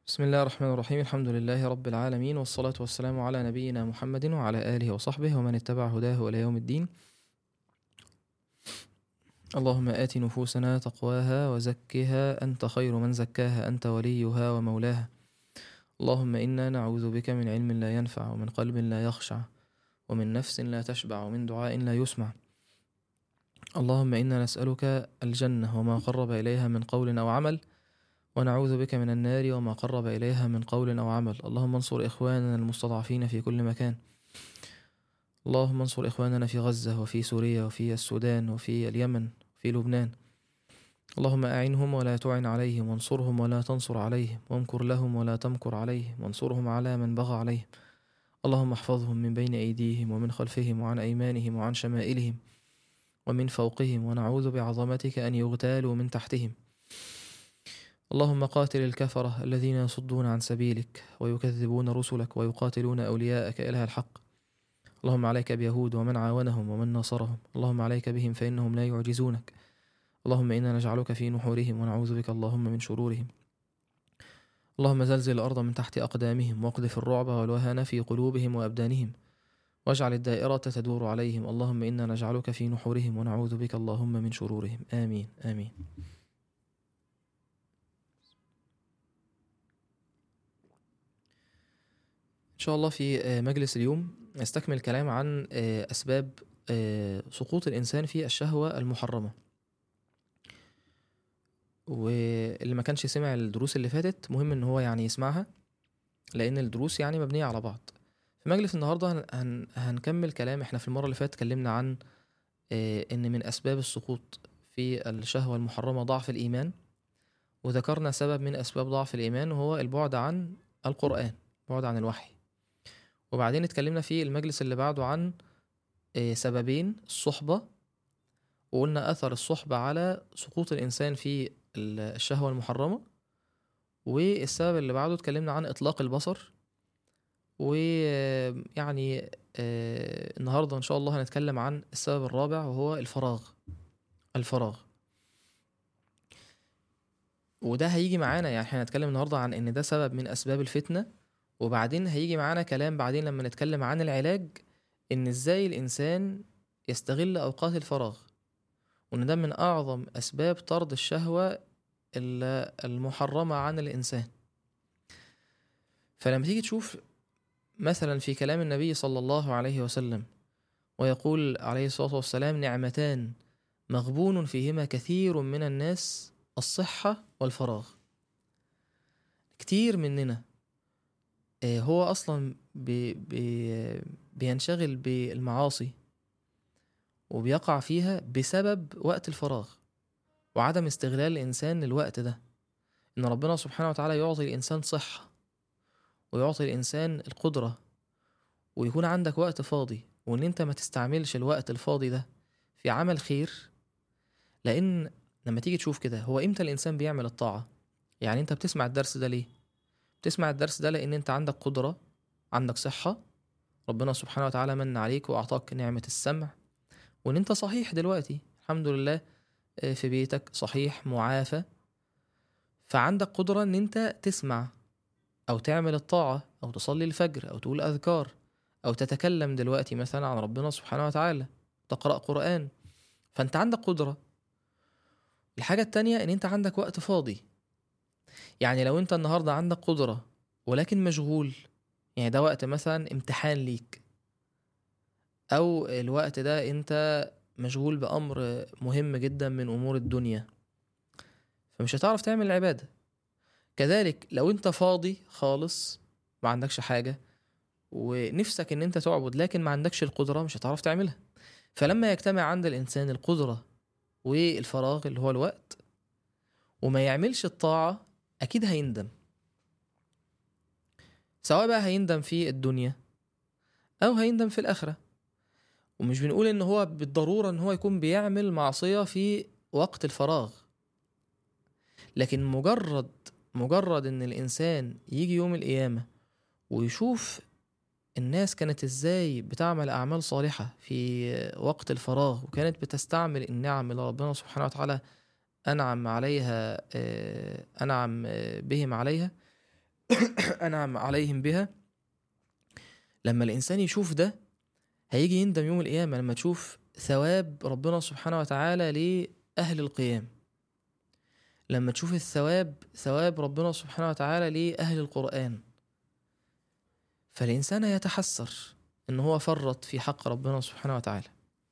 بسم الله الرحمن الرحيم الحمد لله رب العالمين والصلاة والسلام على نبينا محمد وعلى آله وصحبه ومن اتبع هداه إلى يوم الدين اللهم آت نفوسنا تقواها وزكها أنت خير من زكاها أنت وليها ومولاها اللهم إنا نعوذ بك من علم لا ينفع ومن قلب لا يخشع ومن نفس لا تشبع ومن دعاء لا يسمع اللهم إنا نسألك الجنة وما قرب إليها من قول أو عمل ونعوذ بك من النار وما قرب إليها من قول أو عمل اللهم انصر إخواننا المستضعفين في كل مكان اللهم انصر إخواننا في غزة وفي سوريا وفي السودان وفي اليمن وفي لبنان اللهم أعنهم ولا تعن عليهم وانصرهم ولا تنصر عليهم وامكر لهم ولا تمكر عليهم وانصرهم على من بغى عليهم اللهم احفظهم من بين أيديهم ومن خلفهم وعن أيمانهم وعن شمائلهم ومن فوقهم ونعوذ بعظمتك أن يغتالوا من تحتهم اللهم قاتل الكفرة الذين يصدون عن سبيلك ويكذبون رسلك ويقاتلون أولياءك إله الحق اللهم عليك بيهود ومن عاونهم ومن ناصرهم اللهم عليك بهم فإنهم لا يعجزونك اللهم إنا نجعلك في نحورهم ونعوذ بك اللهم من شرورهم اللهم زلزل الأرض من تحت أقدامهم واقذف الرعب والوهن في قلوبهم وأبدانهم واجعل الدائرة تدور عليهم اللهم إنا نجعلك في نحورهم ونعوذ بك اللهم من شرورهم آمين آمين إن شاء الله في آه، مجلس اليوم نستكمل الكلام عن آه، أسباب آه، سقوط الإنسان في الشهوة المحرمة واللي ما كانش سمع الدروس اللي فاتت مهم إن هو يعني يسمعها لأن الدروس يعني مبنية على بعض في مجلس النهاردة هن- هن هنكمل كلام احنا في المرة اللي فاتت اتكلمنا عن إن من أسباب السقوط في الشهوة المحرمة ضعف الإيمان وذكرنا سبب من أسباب ضعف الإيمان وهو البعد عن القرآن البعد عن الوحي وبعدين اتكلمنا في المجلس اللي بعده عن آه، سببين الصحبة وقلنا أثر الصحبة على سقوط الإنسان في ال- الشهوة المحرمة والسبب اللي بعده اتكلمنا عن إطلاق البصر ويعني النهاردة إن شاء الله هنتكلم عن السبب الرابع وهو الفراغ الفراغ وده هيجي معانا يعني احنا هنتكلم النهاردة عن إن ده سبب من أسباب الفتنة وبعدين هيجي معانا كلام بعدين لما نتكلم عن العلاج ان ازاي الانسان يستغل اوقات الفراغ وان ده من اعظم اسباب طرد الشهوة ال- المحرمة عن الانسان فلما تيجي تشوف مثلا في كلام النبي صلى الله عليه وسلم ويقول عليه الصلاة والسلام نعمتان مغبون فيهما كثير من الناس الصحة والفراغ كتير مننا آه، هو اصلا بي بي بينشغل بالمعاصي وبيقع فيها بسبب وقت الفراغ وعدم استغلال الانسان للوقت ده ان ربنا سبحانه وتعالى يعطي الانسان صحة ويعطي الانسان القدرة ويكون عندك وقت فاضي وان انت ما تستعملش الوقت الفاضي ده في عمل خير لان لما تيجي تشوف كده هو امتى الانسان بيعمل الطاعة يعني انت بتسمع الدرس ده ليه بتسمع الدرس ده لان انت عندك قدرة عندك صحة ربنا سبحانه وتعالى من عليك واعطاك نعمة السمع وان انت صحيح دلوقتي الحمد لله آه، في بيتك صحيح معافى فعندك قدرة ان انت تسمع او تعمل الطاعة او تصلي الفجر او تقول اذكار او تتكلم دلوقتي مثلا عن ربنا سبحانه وتعالى تقرأ قرآن فانت عندك قدرة الحاجة التانية ان انت عندك وقت فاضي يعني لو انت النهاردة عندك قدرة ولكن مشغول يعني ده وقت مثلا امتحان ليك او الوقت ده انت مشغول بامر مهم جدا من امور الدنيا فمش هتعرف تعمل العبادة كذلك لو انت فاضي خالص ما عندكش حاجة ونفسك ان انت تعبد لكن ما عندكش القدرة مش هتعرف تعملها فلما يجتمع عند الانسان القدرة والفراغ اللي هو الوقت وما يعملش الطاعة اكيد هيندم سواء بقى هيندم في الدنيا او هيندم في الاخره ومش بنقول ان هو بالضروره ان هو يكون بيعمل معصيه في وقت الفراغ لكن مجرد مجرد ان الانسان يجي يوم القيامه ويشوف الناس كانت ازاي بتعمل اعمال صالحه في وقت الفراغ وكانت بتستعمل النعم اللي ربنا سبحانه وتعالى انعم عليها آه، انعم آه، بهم عليها أنعم عليهم بها لما الإنسان يشوف ده هيجي يندم يوم القيامة لما تشوف ثواب ربنا سبحانه وتعالى لأهل القيام لما تشوف الثواب ثواب ربنا سبحانه وتعالى لأهل القرآن فالإنسان يتحسر إن هو فرط في حق ربنا سبحانه وتعالى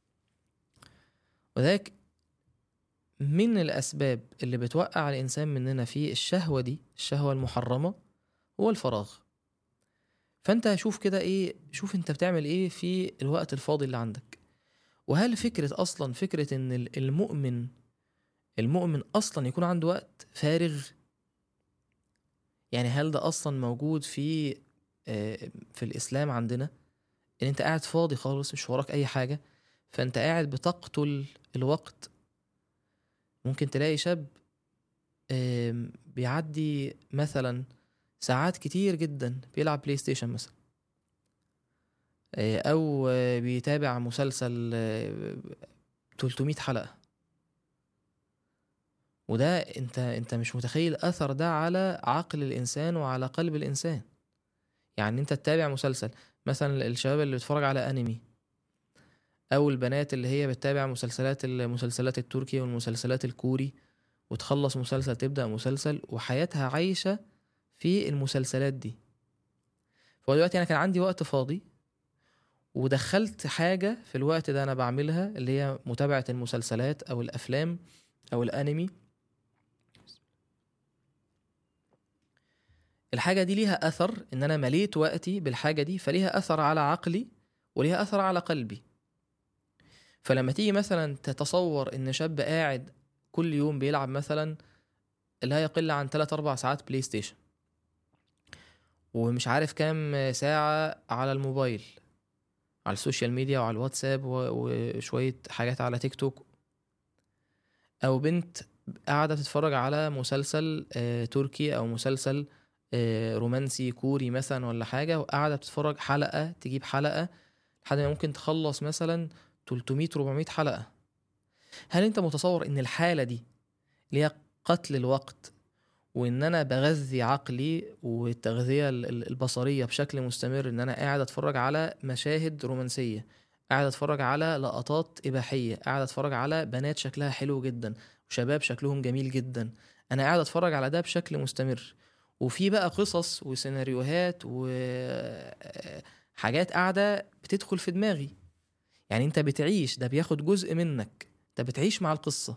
وذلك من الأسباب اللي بتوقع الإنسان مننا في الشهوة دي الشهوة المحرمة هو الفراغ فأنت شوف كده إيه شوف أنت بتعمل إيه في الوقت الفاضي اللي عندك وهل فكرة أصلا فكرة إن المؤمن المؤمن أصلا يكون عنده وقت فارغ يعني هل ده أصلا موجود في في الإسلام عندنا إن أنت قاعد فاضي خالص مش وراك أي حاجة فأنت قاعد بتقتل الوقت ممكن تلاقي شاب بيعدي مثلا ساعات كتير جدا بيلعب بلاي ستيشن مثلا او بيتابع مسلسل 300 حلقة وده انت انت مش متخيل اثر ده على عقل الانسان وعلى قلب الانسان يعني انت تتابع مسلسل مثلا الشباب اللي بيتفرج على انمي او البنات اللي هي بتتابع مسلسلات المسلسلات التركي والمسلسلات الكوري وتخلص مسلسل تبدا مسلسل وحياتها عايشه في المسلسلات دي فهو دلوقتي انا كان عندي وقت فاضي ودخلت حاجة في الوقت ده أنا بعملها اللي هي متابعة المسلسلات أو الأفلام أو الأنمي الحاجة دي ليها أثر إن أنا مليت وقتي بالحاجة دي فليها أثر على عقلي وليها أثر على قلبي فلما تيجي مثلا تتصور إن شاب قاعد كل يوم بيلعب مثلا لا يقل عن 3 4 ساعات بلاي ستيشن ومش عارف كام ساعة على الموبايل على السوشيال ميديا وعلى الواتساب وشوية حاجات على تيك توك أو بنت قاعدة تتفرج على مسلسل تركي أو مسلسل رومانسي كوري مثلا ولا حاجة وقاعدة بتتفرج حلقة تجيب حلقة لحد ما ممكن تخلص مثلا 300 400 حلقة هل انت متصور ان الحالة دي اللي هي قتل الوقت وان انا بغذي عقلي والتغذية البصرية بشكل مستمر ان انا قاعد اتفرج على مشاهد رومانسية قاعد اتفرج على لقطات اباحية قاعد اتفرج على بنات شكلها حلو جدا وشباب شكلهم جميل جدا انا قاعد اتفرج على ده بشكل مستمر وفي بقى قصص وسيناريوهات وحاجات قاعدة بتدخل في دماغي يعني انت بتعيش ده بياخد جزء منك انت بتعيش مع القصة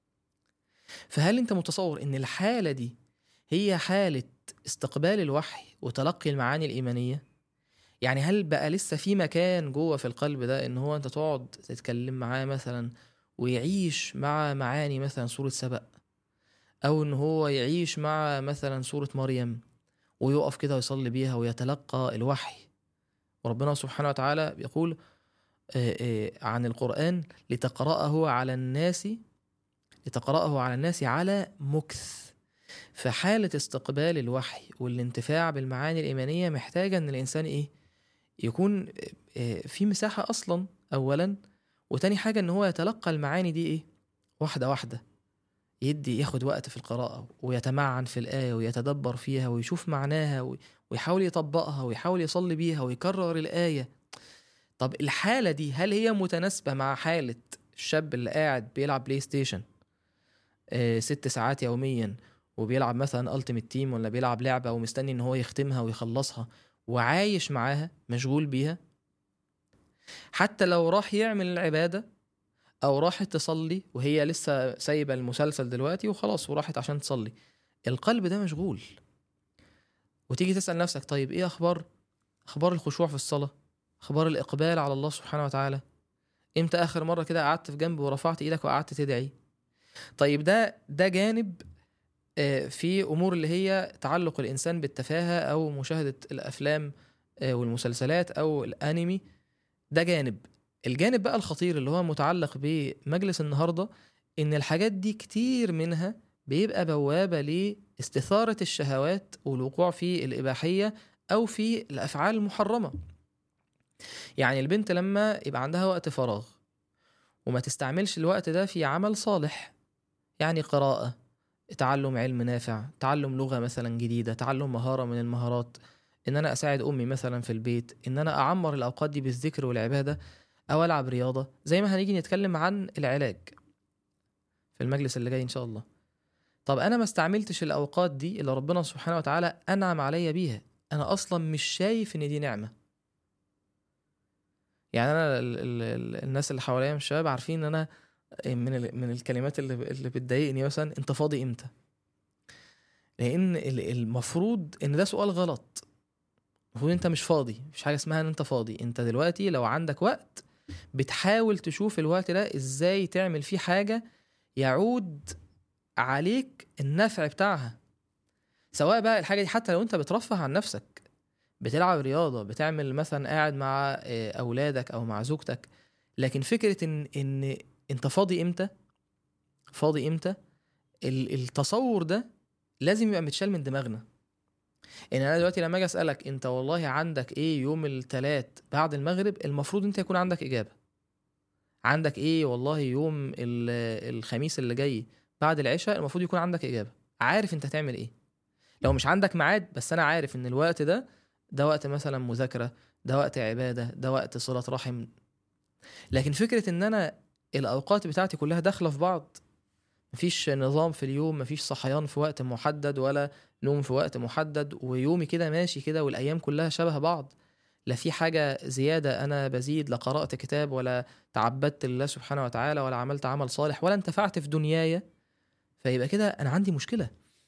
فهل انت متصور ان الحالة دي هي حالة استقبال الوحي وتلقي المعاني الإيمانية يعني هل بقى لسه في مكان جوه في القلب ده ان هو انت تقعد تتكلم معاه مثلا ويعيش مع معاني مثلا سورة سبأ او ان هو يعيش مع مثلا سورة مريم ويقف كده ويصلي بيها ويتلقى الوحي وربنا سبحانه وتعالى بيقول عن القرآن لتقرأه على الناس لتقرأه على الناس على مكث فحالة استقبال الوحي والانتفاع بالمعاني الإيمانية محتاجة إن الإنسان إيه يكون في مساحة أصلا أولا وتاني حاجة إن هو يتلقى المعاني دي إيه واحدة واحدة يدي ياخد وقت في القراءة ويتمعن في الآية ويتدبر فيها ويشوف معناها ويحاول يطبقها ويحاول يصلي بيها ويكرر الآية طب الحالة دي هل هي متناسبة مع حالة الشاب اللي قاعد بيلعب بلاي ستيشن آه ست ساعات يوميا وبيلعب مثلا التيمت تيم ولا بيلعب لعبة ومستني ان هو يختمها ويخلصها وعايش معاها مشغول بيها حتى لو راح يعمل العبادة او راحت تصلي وهي لسه سايبة المسلسل دلوقتي وخلاص وراحت عشان تصلي القلب ده مشغول وتيجي تسأل نفسك طيب ايه اخبار اخبار الخشوع في الصلاه اخبار الاقبال على الله سبحانه وتعالى امتى اخر مره كده قعدت في جنب ورفعت ايدك وقعدت تدعي طيب ده ده جانب في امور اللي هي تعلق الانسان بالتفاهه او مشاهده الافلام والمسلسلات او الانمي ده جانب الجانب بقى الخطير اللي هو متعلق بمجلس النهارده ان الحاجات دي كتير منها بيبقى بوابه لاستثاره الشهوات والوقوع في الاباحيه او في الافعال المحرمه يعني البنت لما يبقى عندها وقت فراغ وما تستعملش الوقت ده في عمل صالح يعني قراءة تعلم علم نافع تعلم لغة مثلا جديدة تعلم مهارة من المهارات ان انا اساعد امي مثلا في البيت ان انا اعمر الاوقات دي بالذكر والعبادة او العب رياضة زي ما هنيجي نتكلم عن العلاج في المجلس اللي جاي ان شاء الله طب انا ما استعملتش الاوقات دي اللي ربنا سبحانه وتعالى انعم عليا بيها انا اصلا مش شايف ان دي نعمه يعني انا ال ال ال الناس اللي حواليا من الشباب عارفين ان انا من ال من الكلمات اللي اللي بتضايقني مثلا انت فاضي امتى لان ال- المفروض ان ده سؤال غلط المفروض انت مش فاضي مفيش حاجه اسمها ان انت فاضي انت دلوقتي لو عندك وقت بتحاول تشوف الوقت ده ازاي تعمل فيه حاجه يعود عليك النفع بتاعها سواء بقى الحاجه دي حتى لو انت بترفه عن نفسك بتلعب رياضه بتعمل مثلا قاعد مع آه، اولادك او مع زوجتك لكن فكره ان ان انت فاضي امتى فاضي امتى ال- التصور ده لازم يبقى متشال من دماغنا ان انا دلوقتي لما اجي اسالك انت والله عندك ايه يوم الثلاث بعد المغرب المفروض انت يكون عندك اجابه عندك ايه والله يوم ال- الخميس اللي جاي بعد العشاء المفروض يكون عندك اجابه عارف انت هتعمل ايه لو مش عندك ميعاد بس انا عارف ان الوقت ده ده وقت مثلا مذاكره ده وقت عباده ده وقت صله رحم لكن فكره ان انا الاوقات بتاعتي كلها داخله في بعض مفيش نظام في اليوم مفيش صحيان في وقت محدد ولا نوم في وقت محدد ويومي كده ماشي كده والايام كلها شبه بعض لا في حاجه زياده انا بزيد لا قرات كتاب ولا تعبدت لله سبحانه وتعالى ولا عملت عمل صالح ولا انتفعت في دنياي فيبقى كده انا عندي مشكله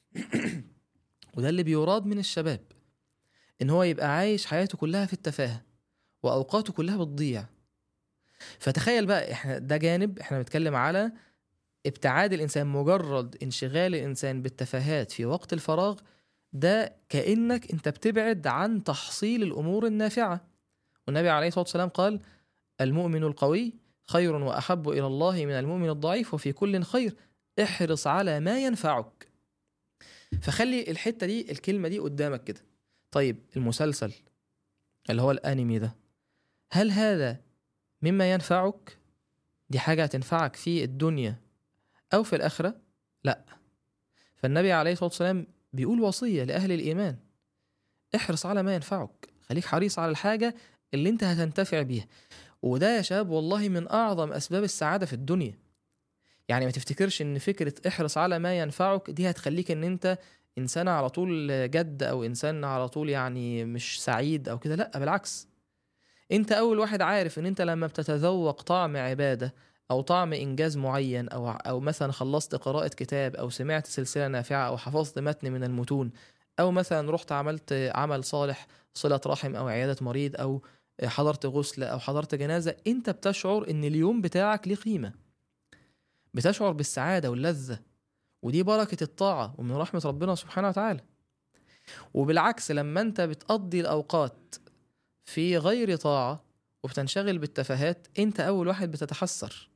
وده اللي بيراد من الشباب ان هو يبقى عايش حياته كلها في التفاهه واوقاته كلها بتضيع فتخيل بقى احنا ده جانب احنا بنتكلم على ابتعاد الانسان مجرد انشغال الانسان بالتفاهات في وقت الفراغ ده كانك انت بتبعد عن تحصيل الامور النافعه والنبي عليه الصلاه والسلام قال المؤمن القوي خير واحب الى الله من المؤمن الضعيف وفي كل خير احرص على ما ينفعك فخلي الحته دي الكلمه دي قدامك كده طيب المسلسل اللي هو الانمي ده هل هذا مما ينفعك دي حاجه هتنفعك في الدنيا او في الاخره لا فالنبي عليه الصلاه والسلام بيقول وصيه لاهل الايمان احرص على ما ينفعك خليك حريص على الحاجه اللي انت هتنتفع بيها وده يا شباب والله من اعظم اسباب السعاده في الدنيا يعني ما تفتكرش ان فكره احرص على ما ينفعك دي هتخليك ان انت انسان على طول جد او انسان على طول يعني مش سعيد او كده لا بالعكس انت اول واحد عارف ان انت لما بتتذوق طعم عباده او طعم انجاز معين او او مثلا خلصت قراءه كتاب او سمعت سلسله نافعه او حفظت متن من المتون او مثلا رحت عملت عمل صالح صله رحم او عياده مريض او حضرت غسل او حضرت جنازه انت بتشعر ان اليوم بتاعك ليه قيمه بتشعر بالسعاده واللذه ودي بركه الطاعه ومن رحمه ربنا سبحانه وتعالى وبالعكس لما انت بتقضي الاوقات في غير طاعه وبتنشغل بالتفاهات انت اول واحد بتتحسر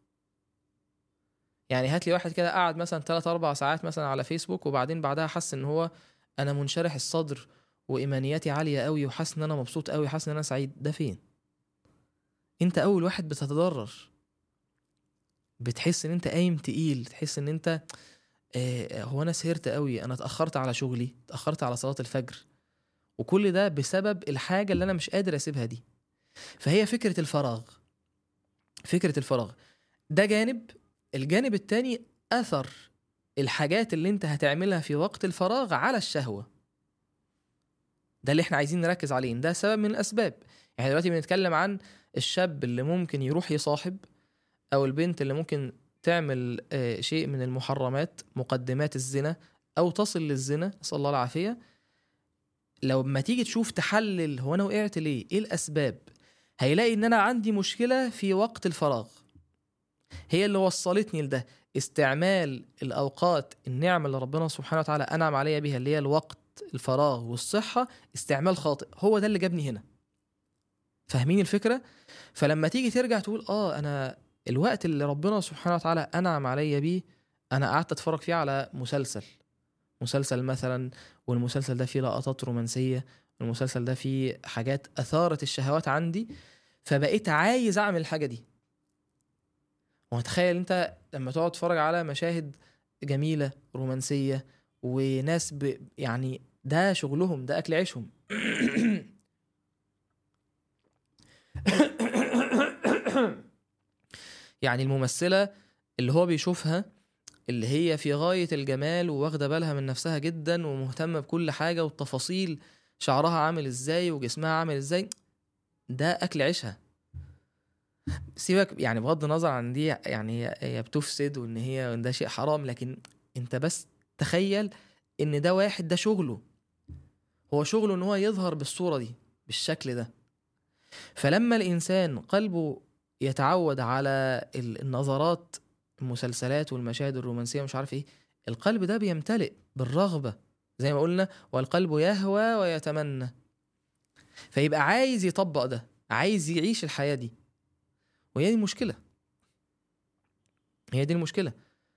يعني هات لي واحد كده قعد مثلا 3 4 ساعات مثلا على فيسبوك وبعدين بعدها حس ان هو انا منشرح الصدر وايمانياتي عاليه قوي وحاسس ان انا مبسوط قوي حاسس ان انا سعيد ده فين انت اول واحد بتتضرر بتحس ان انت قايم تقيل تحس ان انت آه هو انا سهرت قوي انا اتاخرت على شغلي اتاخرت على صلاه الفجر وكل ده بسبب الحاجه اللي انا مش قادر اسيبها دي فهي فكره الفراغ فكره الفراغ ده جانب الجانب التاني اثر الحاجات اللي انت هتعملها في وقت الفراغ على الشهوه ده اللي احنا عايزين نركز عليه ده سبب من الاسباب يعني دلوقتي بنتكلم عن الشاب اللي ممكن يروح يصاحب او البنت اللي ممكن تعمل آه، شيء من المحرمات مقدمات الزنا او تصل للزنا نسال الله العافيه لو ما تيجي تشوف تحلل هو انا وقعت ليه ايه الاسباب هيلاقي ان انا عندي مشكله في وقت الفراغ هي اللي وصلتني لده استعمال الاوقات النعمه اللي ربنا سبحانه وتعالى انعم عليا بيها اللي هي الوقت الفراغ والصحه استعمال خاطئ هو ده اللي جابني هنا فاهمين الفكره فلما تيجي ترجع تقول اه انا الوقت اللي ربنا سبحانه وتعالى انعم عليا بيه انا قعدت اتفرج فيه على مسلسل مسلسل مثلا والمسلسل ده فيه لقطات رومانسيه المسلسل ده فيه حاجات اثارت الشهوات عندي فبقيت عايز اعمل الحاجه دي وتخيل انت لما تقعد تتفرج على مشاهد جميله رومانسيه وناس ب يعني ده شغلهم ده اكل عيشهم يعني الممثله اللي هو بيشوفها اللي هي في غايه الجمال وواخده بالها من نفسها جدا ومهتمه بكل حاجه والتفاصيل شعرها عامل ازاي وجسمها عامل ازاي ده اكل عيشها سيبك يعني بغض النظر عن دي يعني هي هي بتفسد وان هي ده شيء حرام لكن انت بس تخيل ان ده واحد ده شغله هو شغله ان هو يظهر بالصوره دي بالشكل ده فلما الانسان قلبه يتعود على ال- النظرات المسلسلات والمشاهد الرومانسيه مش عارف ايه القلب ده بيمتلئ بالرغبه زي ما قلنا والقلب يهوى ويتمنى فيبقى عايز يطبق ده عايز يعيش الحياه دي وهي دي المشكله هي دي المشكله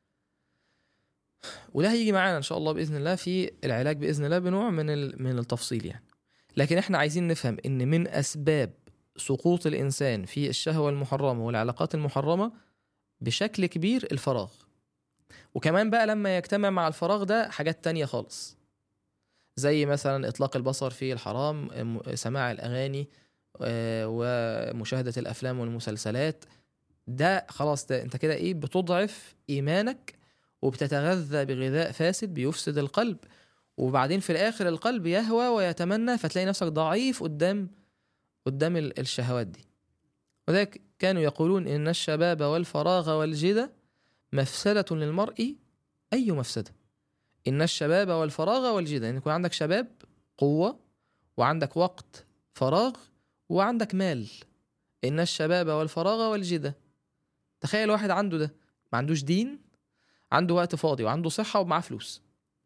وده هيجي معانا ان شاء الله باذن الله في العلاج باذن الله بنوع من ال- من التفصيل يعني لكن احنا عايزين نفهم ان من اسباب سقوط الانسان في الشهوه المحرمه والعلاقات المحرمه بشكل كبير الفراغ وكمان بقى لما يجتمع مع الفراغ ده حاجات تانية خالص زي مثلا اطلاق البصر في الحرام م- سماع الاغاني آه، ومشاهده الافلام والمسلسلات ده خلاص ده انت كده ايه بتضعف ايمانك وبتتغذى بغذاء فاسد بيفسد القلب وبعدين في الاخر القلب يهوى ويتمنى فتلاقي نفسك ضعيف قدام قدام ال- الشهوات دي وذلك كانوا يقولون ان الشباب والفراغ والجدة مفسدة للمرء اي مفسدة ان الشباب والفراغ والجدة ان يكون عندك شباب قوة وعندك وقت فراغ وعندك مال ان الشباب والفراغ والجدة تخيل واحد عنده ده ما عندوش دين عنده وقت فاضي وعنده صحة ومعاه فلوس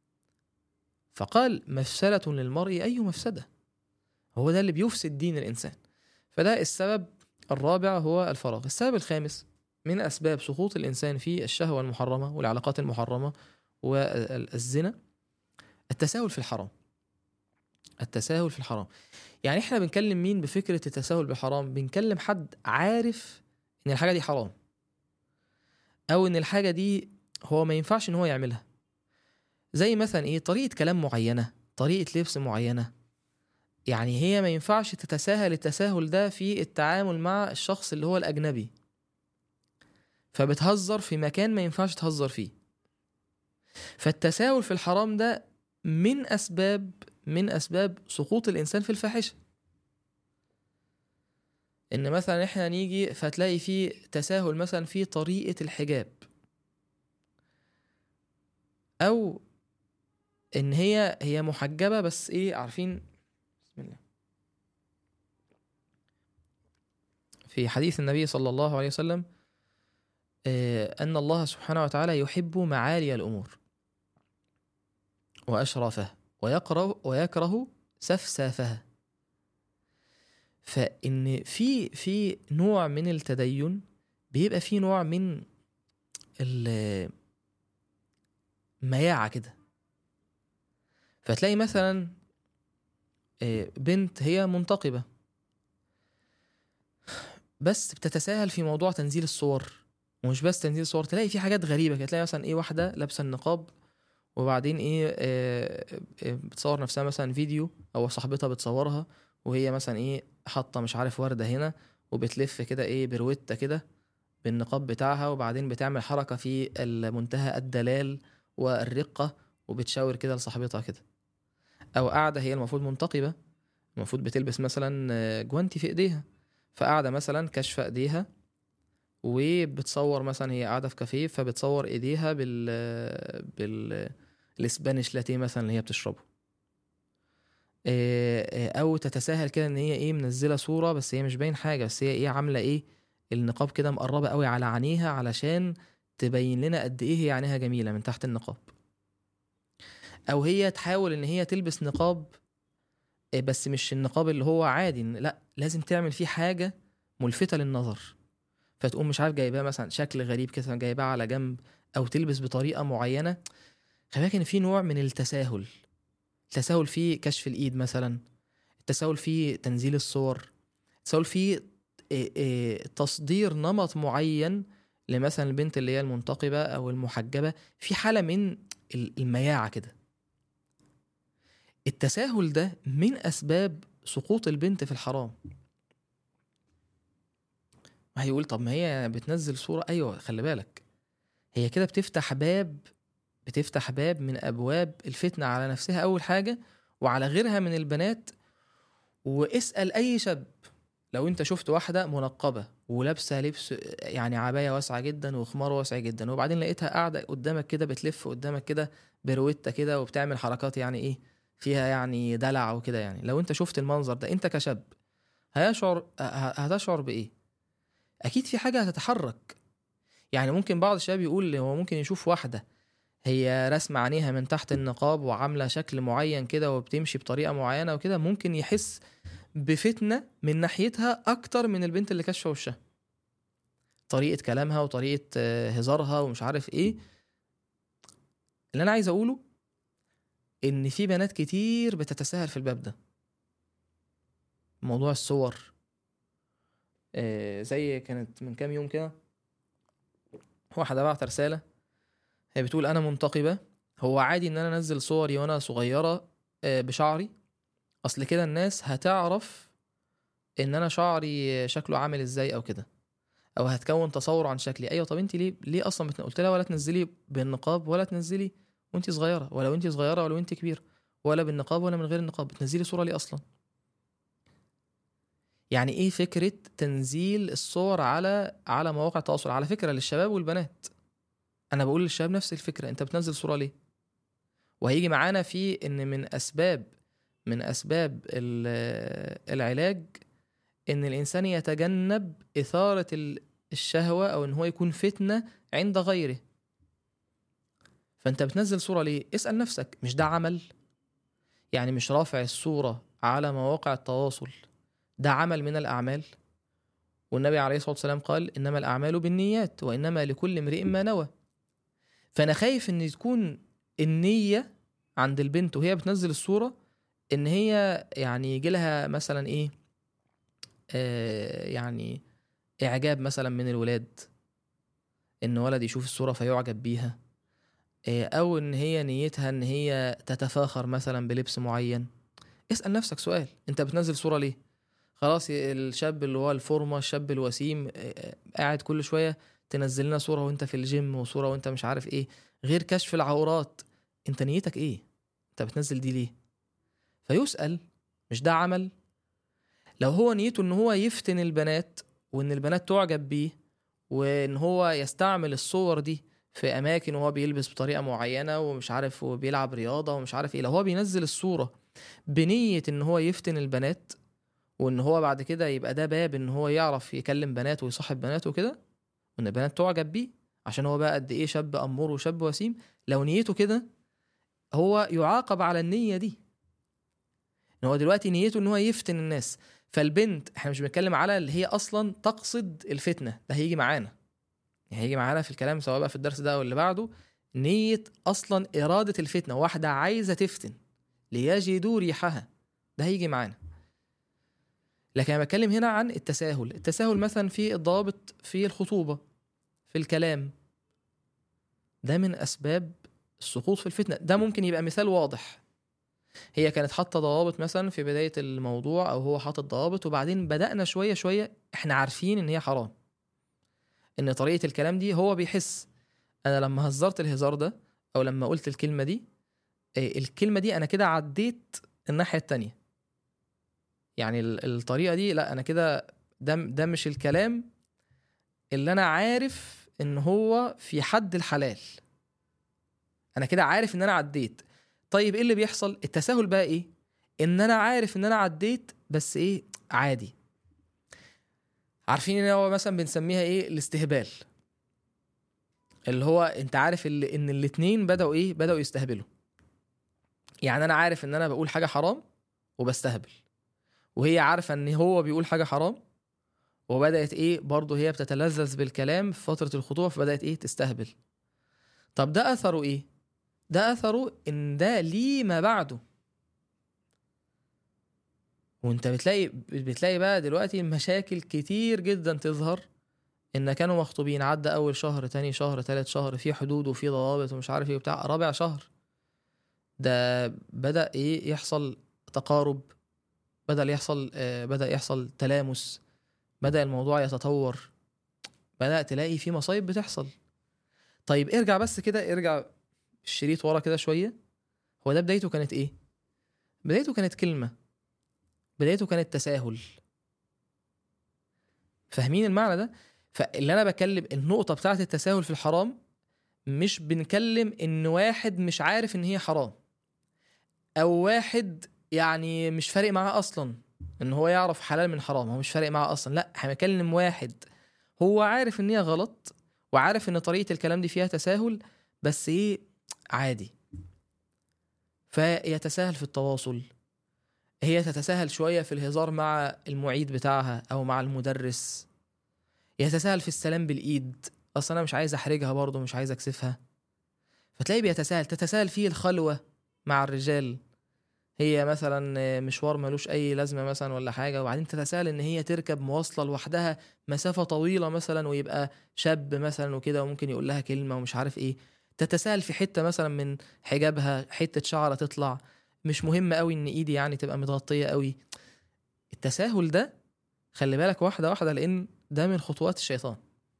فقال مفسدة للمرء أي مفسدة هو ده اللي بيفسد دين الإنسان فده السبب الرابع هو الفراغ السبب الخامس من أسباب سقوط الإنسان في الشهوة المحرمة والعلاقات المحرمة والزنا التساهل في الحرام التساهل في الحرام يعني احنا بنكلم مين بفكرة التساهل بالحرام بنكلم حد عارف ان الحاجة دي حرام او ان الحاجة دي هو ما ينفعش ان هو يعملها زي مثلا ايه طريقة كلام معينة طريقة لبس معينة يعني هي ما ينفعش تتساهل التساهل ده في التعامل مع الشخص اللي هو الأجنبي فبتهزر في مكان ما ينفعش تهزر فيه فالتساهل في الحرام ده من أسباب من أسباب سقوط الإنسان في الفاحشة إن مثلا إحنا نيجي فتلاقي في تساهل مثلا في طريقة الحجاب أو إن هي هي محجبة بس إيه عارفين بسم الله في حديث النبي صلى الله عليه وسلم آه، أن الله سبحانه وتعالى يحب معالي الأمور وأشرفها ويكره ويكره سفسافها فإن في في نوع من التدين بيبقى في نوع من المياعة كده فتلاقي مثلا آه، بنت هي منتقبة بس بتتساهل في موضوع تنزيل الصور ومش بس تنزيل الصور تلاقي في حاجات غريبة كده تلاقي مثلا ايه واحدة لابسة النقاب وبعدين ايه آه، آه، بتصور نفسها مثلا فيديو او صاحبتها بتصورها وهي مثلا ايه حاطة مش عارف وردة هنا وبتلف كده ايه بروتة كده بالنقاب بتاعها وبعدين بتعمل حركة في المنتهى الدلال والرقة وبتشاور كده لصاحبتها كده او قاعده هي المفروض منتقبه المفروض بتلبس مثلا آه، جوانتي في ايديها فقاعده مثلا كشف ايديها وبتصور مثلا هي قاعده في كافيه فبتصور ايديها بال بال الاسبانيش لاتيه مثلا اللي هي بتشربه آه، آه، او تتساهل كده ان هي ايه منزله صوره بس هي مش باين حاجه بس هي ايه عامله ايه النقاب كده مقربه قوي على عينيها علشان تبين لنا قد ايه هي عينيها جميله من تحت النقاب او هي تحاول ان هي تلبس نقاب إيه بس مش النقاب اللي هو عادي لا لازم تعمل فيه حاجه ملفته للنظر فتقوم مش عارف جايباه مثلا شكل غريب كده جايباه على جنب او تلبس بطريقه معينه خلي بالك ان في نوع من التساهل التساهل في كشف الايد مثلا التساهل في تنزيل الصور التساهل في إيه إيه تصدير نمط معين لمثلا البنت اللي هي المنتقبة أو المحجبة في حالة من ال- المياعة كده التساهل ده من أسباب سقوط البنت في الحرام هيقول طب ما هي بتنزل صورة أيوة خلي بالك هي كده بتفتح باب بتفتح باب من أبواب الفتنة على نفسها أول حاجة وعلى غيرها من البنات واسأل أي شاب لو انت شفت واحدة منقبة ولابسة لبس يعني عباية واسعة جدا وخمار واسع جدا وبعدين لقيتها قاعدة قدامك كده بتلف قدامك كده بروتة كده وبتعمل حركات يعني ايه فيها يعني دلع وكده يعني لو انت شفت المنظر ده انت كشاب هيشعر ه- هتشعر بايه اكيد في حاجة هتتحرك يعني ممكن بعض الشباب يقول هو ممكن يشوف واحدة هي رسم عينيها من تحت النقاب وعاملة شكل معين كده وبتمشي بطريقة معينة وكده ممكن يحس بفتنة من ناحيتها أكتر من البنت اللي كاشفة وشها طريقة كلامها وطريقة آه، هزارها ومش عارف إيه اللي أنا عايز أقوله إن في بنات كتير بتتساهل في الباب ده موضوع الصور آه، زي كانت من كام يوم كده واحدة بعت رسالة هي بتقول أنا منتقبة هو عادي إن أنا أنزل صوري وأنا صغيرة آه، بشعري اصل كده الناس هتعرف ان انا شعري شكله عامل ازاي او كده او هتكون تصور عن شكلي ايوه طب انت ليه ليه اصلا بتن... قلت لها ولا تنزلي بالنقاب ولا تنزلي وانت صغيره ولو انت صغيره ولو انت كبيره ولا بالنقاب ولا من غير النقاب بتنزلي صوره ليه اصلا يعني ايه فكره تنزيل الصور على على مواقع التواصل على فكره للشباب والبنات انا بقول للشباب نفس الفكره انت بتنزل صوره ليه وهيجي معانا في ان من اسباب من اسباب ال- العلاج ان الانسان يتجنب اثاره ال- الشهوه او ان هو يكون فتنه عند غيره فانت بتنزل صوره ليه اسال نفسك مش ده عمل يعني مش رافع الصوره على مواقع التواصل ده عمل من الاعمال والنبي عليه الصلاه والسلام قال انما الاعمال بالنيات وانما لكل امرئ ما نوى فانا خايف ان تكون النيه عند البنت وهي بتنزل الصوره ان هي يعني يجي لها مثلا ايه آه يعني اعجاب مثلا من الولاد ان ولد يشوف الصوره فيعجب بيها آه او ان هي نيتها ان هي تتفاخر مثلا بلبس معين اسال نفسك سؤال انت بتنزل صوره ليه خلاص الشاب اللي هو الفورمه الشاب الوسيم آه، قاعد كل شويه تنزل لنا صوره وانت في الجيم وصوره وانت مش عارف ايه غير كشف العورات انت نيتك ايه انت بتنزل دي ليه فيسأل مش ده عمل لو هو نيته ان هو يفتن البنات وان البنات تعجب بيه وان هو يستعمل الصور دي في اماكن وهو بيلبس بطريقه معينه ومش عارف وبيلعب رياضه ومش عارف ايه لو هو بينزل الصوره بنيه ان هو يفتن البنات وان هو بعد كده يبقى ده باب ان هو يعرف يكلم بنات ويصاحب بنات وكده وان البنات تعجب بيه عشان هو بقى قد ايه شاب امور وشاب وسيم لو نيته كده هو يعاقب على النيه دي ان هو دلوقتي نيته ان هو يفتن الناس فالبنت احنا مش بنتكلم على اللي هي اصلا تقصد الفتنه ده هيجي معانا يعني هيجي معانا في الكلام سواء بقى في الدرس ده او اللي بعده نيه اصلا اراده الفتنه واحده عايزه تفتن ليجدوا ريحها ده هيجي معانا لكن انا بتكلم هنا عن التساهل التساهل مثلا في الضوابط في الخطوبه في الكلام ده من اسباب السقوط في الفتنه ده ممكن يبقى مثال واضح هي كانت حاطه ضوابط مثلا في بدايه الموضوع او هو حاطط ضوابط وبعدين بدانا شويه شويه احنا عارفين ان هي حرام ان طريقه الكلام دي هو بيحس انا لما هزرت الهزار ده او لما قلت الكلمه دي إيه، الكلمه دي انا كده عديت الناحيه التانية يعني ال- الطريقه دي لا انا كده ده ده مش الكلام اللي انا عارف ان هو في حد الحلال انا كده عارف ان انا عديت طيب ايه اللي بيحصل التساهل بقى ايه ان انا عارف ان انا عديت بس ايه عادي عارفين ان هو مثلا بنسميها ايه الاستهبال اللي هو انت عارف اللي ان الاتنين بدأوا ايه بدأوا يستهبلوا يعني انا عارف ان انا بقول حاجة حرام وبستهبل وهي عارفة ان هو بيقول حاجة حرام وبدأت ايه برضه هي بتتلذذ بالكلام في فترة الخطوبة فبدأت ايه تستهبل طب ده اثره ايه ده اثره ان ده ليه ما بعده وانت بتلاقي بتلاقي بقى دلوقتي مشاكل كتير جدا تظهر ان كانوا مخطوبين عدى اول شهر تاني شهر تالت شهر في حدود وفي ضوابط ومش عارف ايه وبتاع رابع شهر ده بدا ايه يحصل تقارب بدا يحصل آه بدا يحصل تلامس بدا الموضوع يتطور بدا تلاقي في مصايب بتحصل طيب ارجع بس كده ارجع الشريط ورا كده شويه هو ده بدايته كانت ايه بدايته كانت كلمه بدايته كانت تساهل فاهمين المعنى ده فاللي انا بكلم النقطه بتاعه التساهل في الحرام مش بنكلم ان واحد مش عارف ان هي حرام او واحد يعني مش فارق معاه اصلا ان هو يعرف حلال من حرام هو مش فارق معاه اصلا لا احنا بنكلم واحد هو عارف ان هي غلط وعارف ان طريقه الكلام دي فيها تساهل بس ايه عادي فيتساهل في التواصل هي تتساهل شويه في الهزار مع المعيد بتاعها او مع المدرس يتساهل في السلام بالايد اصل انا مش عايز احرجها برضه مش عايز اكسفها فتلاقي بيتساهل تتساهل فيه الخلوه مع الرجال هي مثلا مشوار ملوش اي لازمه مثلا ولا حاجه وبعدين تتساهل ان هي تركب مواصله لوحدها مسافه طويله مثلا ويبقى شاب مثلا وكده وممكن يقول لها كلمه ومش عارف ايه تتساهل في حته مثلا من حجابها حته شعره تطلع مش مهم قوي ان ايدي يعني تبقى متغطيه قوي التساهل ده خلي بالك واحده واحده لان ده من خطوات الشيطان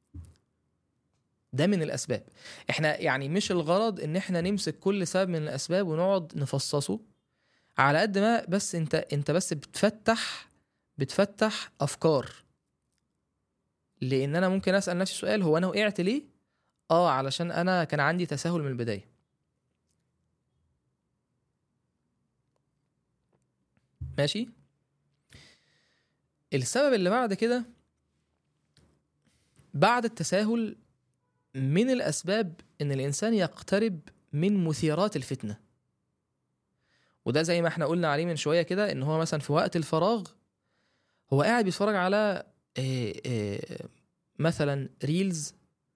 ده من الاسباب احنا يعني مش الغرض ان احنا نمسك كل سبب من الاسباب ونقعد نفصصه على قد ما بس انت انت بس بتفتح بتفتح افكار لان انا ممكن اسال نفسي سؤال هو انا وقعت ليه اه علشان انا كان عندي تساهل من البدايه ماشي السبب اللي بعد كده بعد التساهل من الاسباب ان الانسان يقترب من مثيرات الفتنه وده زي ما احنا قلنا عليه من شويه كده ان هو مثلا في وقت الفراغ هو قاعد بيتفرج على آه، آه، مثلا ريلز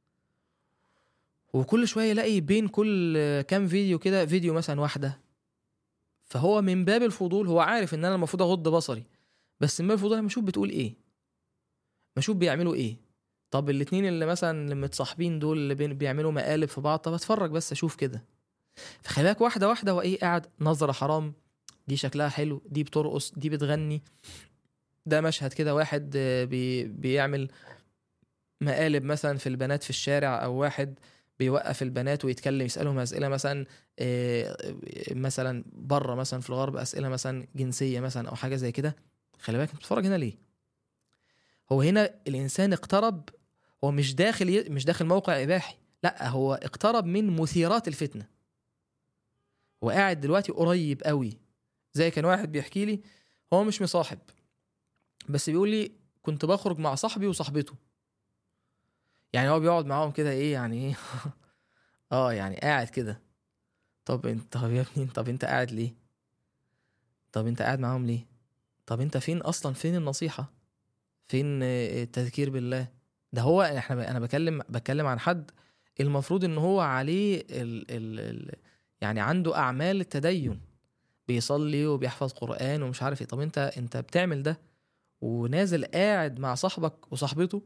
وكل شويه يلاقي بين كل كام فيديو كده فيديو مثلا واحده فهو من باب الفضول هو عارف ان انا المفروض اغض بصري بس من باب الفضول انا بشوف بتقول ايه بشوف بيعملوا ايه طب الاتنين اللي مثلا اللي متصاحبين دول اللي بين- بيعملوا مقالب في بعض طب اتفرج بس اشوف كده فخلي بالك واحده واحده هو ايه قاعد نظره حرام دي شكلها حلو دي بترقص دي بتغني ده مشهد كده واحد آه، بي بيعمل مقالب مثلا في البنات في الشارع او واحد بيوقف البنات ويتكلم يسالهم اسئله مثلا آه، مثلا بره مثلا في الغرب اسئله مثلا جنسيه مثلا او حاجه زي كده خلي بالك انت بتتفرج هنا ليه هو هنا الانسان اقترب هو مش داخل ي... مش داخل موقع اباحي لا هو اقترب من مثيرات الفتنه هو قاعد دلوقتي قريب قوي زي كان واحد بيحكي لي هو مش مصاحب بس بيقول لي كنت بخرج مع صاحبي وصاحبته يعني هو بيقعد معاهم كده ايه يعني ايه اه يعني قاعد كده طب انت طب يا ابني طب انت قاعد ليه طب انت قاعد معاهم ليه طب انت فين اصلا فين النصيحة فين آه، التذكير بالله ده هو احنا انا بكلم بتكلم عن حد المفروض ان هو عليه ال ال ال يعني عنده اعمال التدين بيصلي وبيحفظ قرآن ومش عارف ايه طب انت انت بتعمل ده ونازل قاعد مع صاحبك وصاحبته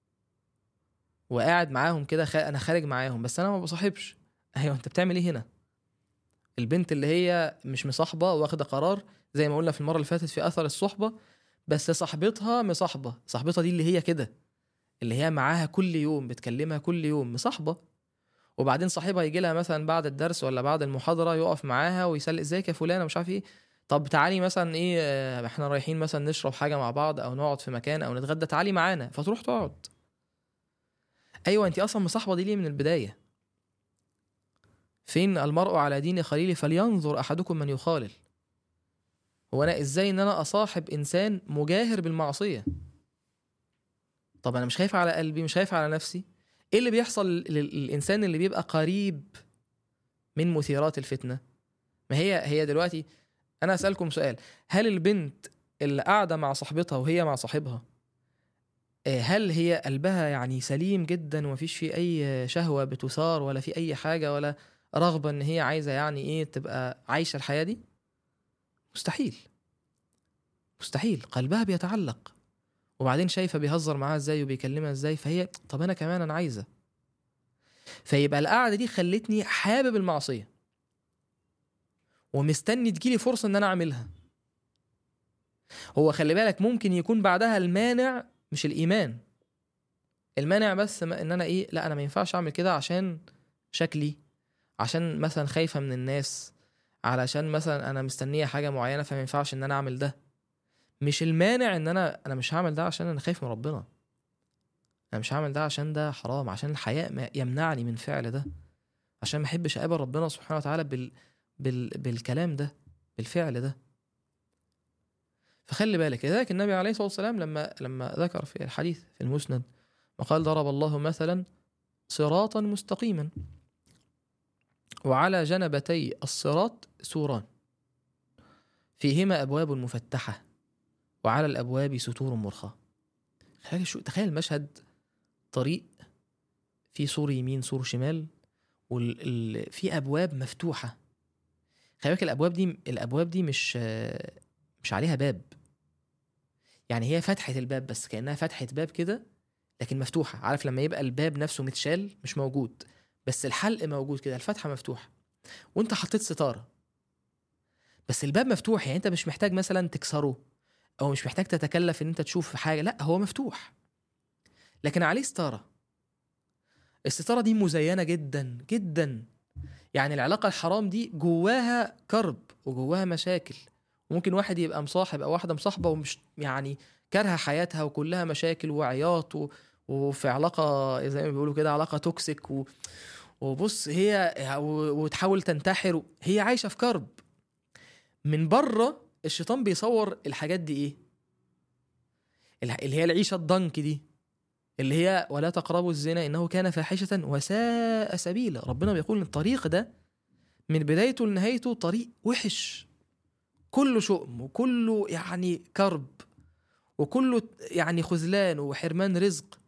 وقاعد معاهم كده خ... انا خارج معاهم بس انا ما بصاحبش ايوه انت بتعمل ايه هنا البنت اللي هي مش مصاحبه واخده قرار زي ما قلنا في المره اللي فاتت في اثر الصحبه بس صاحبتها مصاحبه صاحبتها دي اللي هي كده اللي هي معاها كل يوم بتكلمها كل يوم مصاحبه وبعدين صاحبها يجي لها مثلا بعد الدرس ولا بعد المحاضره يقف معاها ويسال ازيك يا فلانه مش عارف ايه طب تعالي مثلا ايه آه، احنا رايحين مثلا نشرب حاجه مع بعض او نقعد في مكان او نتغدى تعالي معانا فتروح تقعد ايوه انت اصلا مصاحبه دي ليه من البدايه فين المرء على دين خليله فلينظر احدكم من يخالل هو انا ازاي ان انا اصاحب انسان مجاهر بالمعصيه طب انا مش خايف على قلبي مش خايف على نفسي ايه اللي بيحصل لل- للانسان اللي بيبقى قريب من مثيرات الفتنه ما هي هي دلوقتي انا اسالكم سؤال هل البنت اللي قاعده مع صاحبتها وهي مع صاحبها آه، هل هي قلبها يعني سليم جدا ومفيش فيه اي شهوه بتثار ولا في اي حاجه ولا رغبه ان هي عايزه يعني ايه تبقى عايشه الحياه دي مستحيل مستحيل قلبها بيتعلق وبعدين شايفه بيهزر معاها ازاي وبيكلمها ازاي فهي طب انا كمان انا عايزه فيبقى القعده دي خلتني حابب المعصيه ومستني تجيلي فرصه ان انا اعملها هو خلي بالك ممكن يكون بعدها المانع مش الايمان المانع بس ما ان انا ايه لا انا ما ينفعش اعمل كده عشان شكلي عشان مثلا خايفه من الناس علشان مثلا انا مستنيه حاجه معينه فما ينفعش ان انا اعمل ده مش المانع ان انا انا مش هعمل ده عشان انا خايف من ربنا انا مش هعمل ده عشان ده حرام عشان الحياء ما- يمنعني من فعل ده عشان ما احبش اقابل ربنا سبحانه وتعالى بال... بال... بالكلام ده بالفعل ده فخلي بالك لذلك النبي عليه الصلاه والسلام لما لما ذكر في الحديث في المسند وقال ضرب الله مثلا صراطا مستقيما وعلى جنبتي الصراط سوران فيهما ابواب مفتحه وعلى الابواب ستور مرخاه تخيل شو تخيل المشهد طريق في سور يمين سور شمال وفي ابواب مفتوحه خلي بالك الابواب دي الابواب دي مش مش عليها باب يعني هي فتحه الباب بس كانها فتحه باب كده لكن مفتوحه عارف لما يبقى الباب نفسه متشال مش موجود بس الحلق موجود كده الفتحه مفتوحه وانت حطيت ستاره بس الباب مفتوح يعني انت مش محتاج مثلا تكسره او مش محتاج تتكلف ان انت تشوف حاجه لا هو مفتوح لكن عليه ستاره الستاره دي مزينه جدا جدا يعني العلاقه الحرام دي جواها كرب وجواها مشاكل ممكن واحد يبقى مصاحب او واحده مصاحبه ومش يعني كارهه حياتها وكلها مشاكل وعياط و... وفي علاقه زي ما بيقولوا كده علاقه توكسيك و... وبص هي و- وتحاول تنتحر هي عايشه في كرب من بره الشيطان بيصور الحاجات دي ايه الح- اللي هي العيشه الضنك دي اللي هي ولا تقربوا الزنا انه كان فاحشه وساء سبيلا ربنا بيقول إن الطريق ده من بدايته لنهايته طريق وحش كله شؤم وكله يعني كرب وكله يعني خذلان وحرمان رزق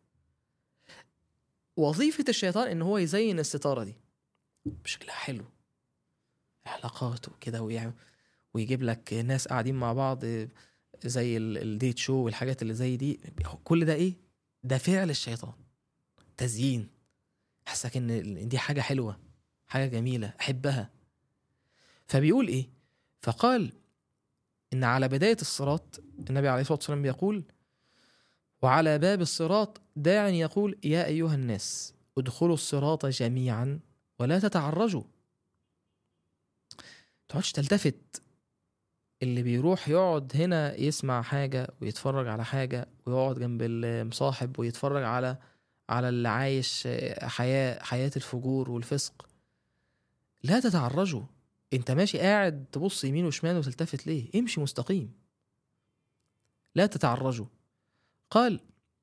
وظيفة الشيطان ان هو يزين الستارة دي بشكلها حلو علاقات وكده ويعني ويجيب لك ناس قاعدين مع بعض زي ال- الديت شو والحاجات اللي زي دي كل ده ايه ده فعل الشيطان تزيين حسك ان ال- دي حاجة حلوة حاجة جميلة احبها فبيقول ايه فقال ان على بداية الصراط النبي عليه الصلاة والسلام بيقول وعلى باب الصراط داع يقول يا أيها الناس ادخلوا الصراط جميعا ولا تتعرجوا تقعدش تلتفت اللي بيروح يقعد هنا يسمع حاجة ويتفرج على حاجة ويقعد جنب المصاحب ويتفرج على على اللي عايش حياة حياة الفجور والفسق لا تتعرجوا انت ماشي قاعد تبص يمين وشمال وتلتفت ليه امشي مستقيم لا تتعرجوا قال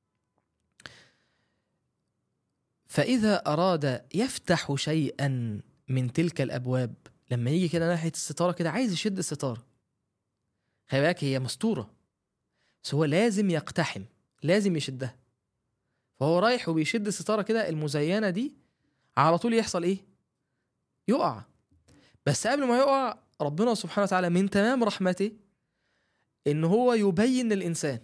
فإذا أراد يفتح شيئا من تلك الأبواب لما يجي كده ناحية الستارة كده عايز يشد الستارة خلي بالك هي مستورة بس هو لازم يقتحم لازم يشدها فهو رايح وبيشد الستارة كده المزينة دي على طول يحصل إيه؟ يقع بس قبل ما يقع ربنا سبحانه وتعالى من تمام رحمته إن هو يبين للإنسان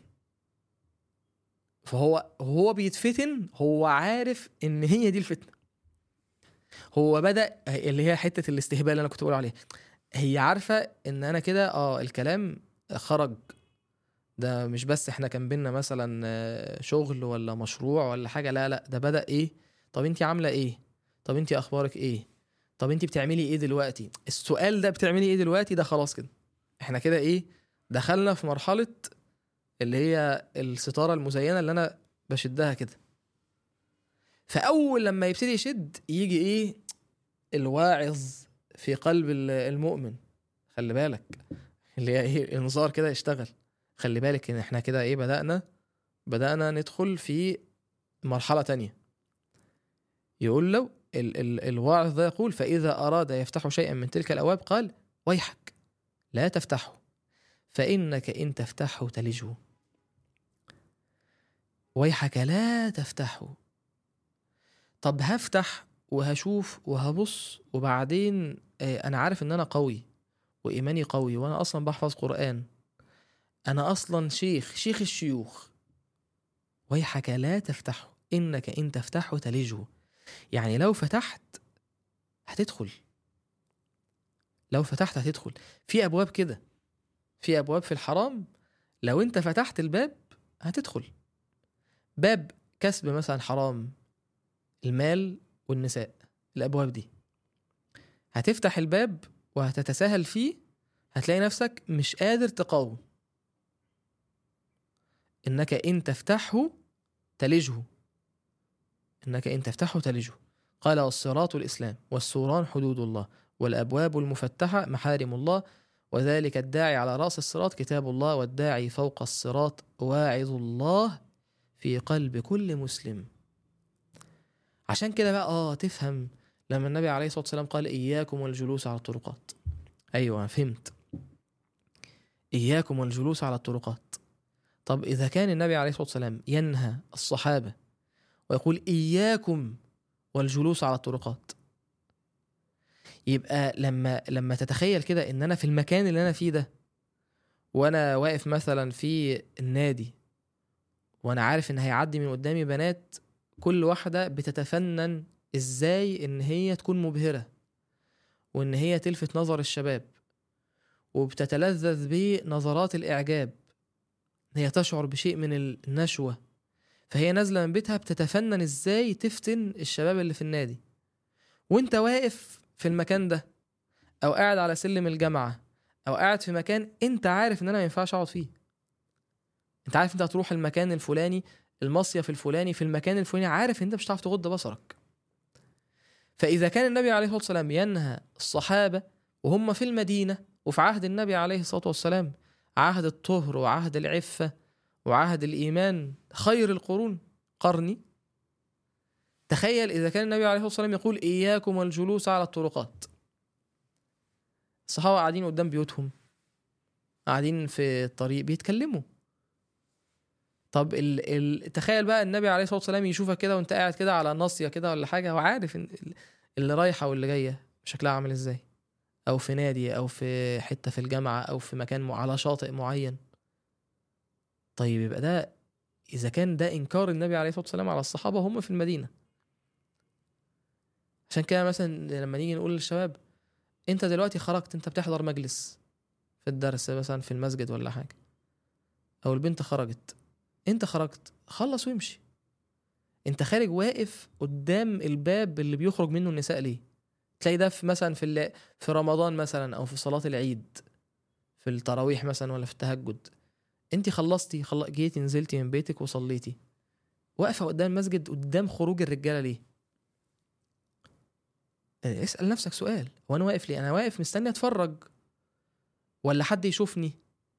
فهو هو بيتفتن هو عارف ان هي دي الفتنه هو بدا اللي هي حته الاستهبال اللي انا كنت بقول عليها هي عارفه ان انا كده اه الكلام خرج ده مش بس احنا كان بينا مثلا آه، شغل ولا مشروع ولا حاجه لا لا ده بدا ايه طب انت عامله ايه طب انت اخبارك ايه طب انت بتعملي ايه دلوقتي السؤال ده بتعملي ايه دلوقتي ده خلاص كده احنا كده ايه دخلنا في مرحله اللي هي الستاره المزينه اللي انا بشدها كده فاول لما يبتدي يشد يجي ايه الواعظ في قلب ال- المؤمن خلي بالك اللي هي ايه انذار كده يشتغل خلي بالك ان احنا كده ايه بدأنا بدأنا ندخل في مرحلة تانية يقول له ال ال الواعظ ده يقول فإذا أراد يفتح شيئا من تلك الأبواب قال ويحك لا تفتحه فإنك إن تفتحه تلجه ويحك لا تفتحه طب هفتح وهشوف وهبص وبعدين آه، انا عارف ان انا قوي وايماني قوي وانا اصلا بحفظ قران انا اصلا شيخ شيخ الشيوخ ويحك لا تفتحه إنك إن تفتحه تلجه يعني لو فتحت هتدخل لو فتحت هتدخل في أبواب كده في أبواب في الحرام لو أنت فتحت الباب هتدخل باب كسب مثلا حرام المال والنساء الأبواب دي هتفتح الباب وهتتساهل فيه هتلاقي نفسك مش قادر تقاوم إنك إن تفتحه تلجه إنك إن تفتحه تلجه قال والصراط الإسلام والسوران حدود الله والأبواب المفتحة محارم الله وذلك الداعي على رأس الصراط كتاب الله والداعي فوق الصراط واعظ الله في قلب كل مسلم عشان كده بقى اه تفهم لما النبي عليه الصلاة والسلام قال إياكم والجلوس على الطرقات أيوة فهمت إياكم والجلوس على الطرقات طب إذا كان النبي عليه الصلاة والسلام ينهى الصحابة ويقول إياكم والجلوس على الطرقات يبقى لما لما تتخيل كده ان انا في المكان اللي انا فيه ده وانا واقف مثلا في النادي وانا عارف ان هيعدي من قدامي بنات كل واحده بتتفنن ازاي ان هي تكون مبهره وان هي تلفت نظر الشباب وبتتلذذ بنظرات الاعجاب هي تشعر بشيء من النشوه فهي نازله من بيتها بتتفنن ازاي تفتن الشباب اللي في النادي وانت واقف في المكان ده او قاعد على سلم الجامعه او قاعد في مكان انت عارف ان انا ما ينفعش اقعد فيه انت عارف انت هتروح المكان الفلاني المصيف الفلاني في المكان الفلاني عارف ان انت مش هتعرف تغض بصرك فاذا كان النبي عليه الصلاه والسلام ينهى الصحابه وهم في المدينه وفي عهد النبي عليه الصلاه والسلام عهد الطهر وعهد العفه وعهد الايمان خير القرون قرني تخيل إذا كان النبي عليه الصلاة والسلام يقول إياكم والجلوس على الطرقات الصحابة قاعدين قدام بيوتهم قاعدين في الطريق بيتكلموا طب ال... ال... تخيل بقى النبي عليه الصلاة والسلام يشوفك كده وانت قاعد كده على ناصية كده ولا حاجة هو عارف ان اللي رايحة واللي جاية شكلها عامل ازاي أو في نادي أو في حتة في الجامعة أو في مكان م... على شاطئ معين طيب يبقى ده إذا كان ده إنكار النبي عليه الصلاة والسلام على الصحابة هم في المدينة عشان كده مثلا لما نيجي نقول للشباب انت دلوقتي خرجت انت بتحضر مجلس في الدرس مثلا في المسجد ولا حاجه او البنت خرجت انت خرجت خلص وامشي انت خارج واقف قدام الباب اللي بيخرج منه النساء ليه تلاقي ده في مثلا في الل- في رمضان مثلا او في صلاه العيد في التراويح مثلا ولا في التهجد انت خلصتي خل... جيتي نزلتي من بيتك وصليتي واقفه قدام المسجد قدام خروج الرجاله ليه اسأل نفسك سؤال هو أنا واقف ليه؟ أنا واقف مستني أتفرج ولا حد يشوفني؟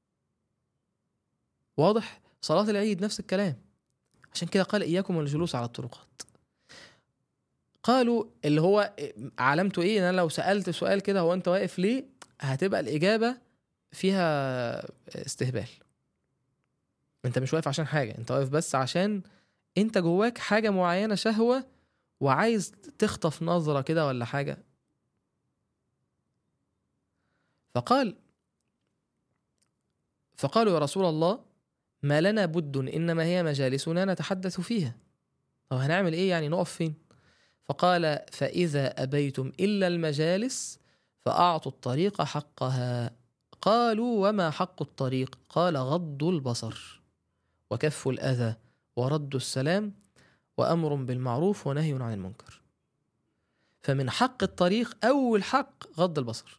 واضح؟ صلاة العيد نفس الكلام عشان كده قال إياكم والجلوس على الطرقات قالوا اللي هو علامته إيه؟ إن أنا لو سألت سؤال كده هو أنت واقف ليه؟ هتبقى الإجابة فيها استهبال أنت مش واقف عشان حاجة أنت واقف بس عشان أنت جواك حاجة معينة شهوة وعايز تخطف نظرة كده ولا حاجة فقال فقالوا يا رسول الله ما لنا بد إنما هي مجالسنا نتحدث فيها طب هنعمل إيه يعني نقف فين فقال فإذا أبيتم إلا المجالس فأعطوا الطريق حقها قالوا وما حق الطريق قال غض البصر وكف الأذى ورد السلام وأمر بالمعروف ونهي عن المنكر فمن حق الطريق أول حق غض البصر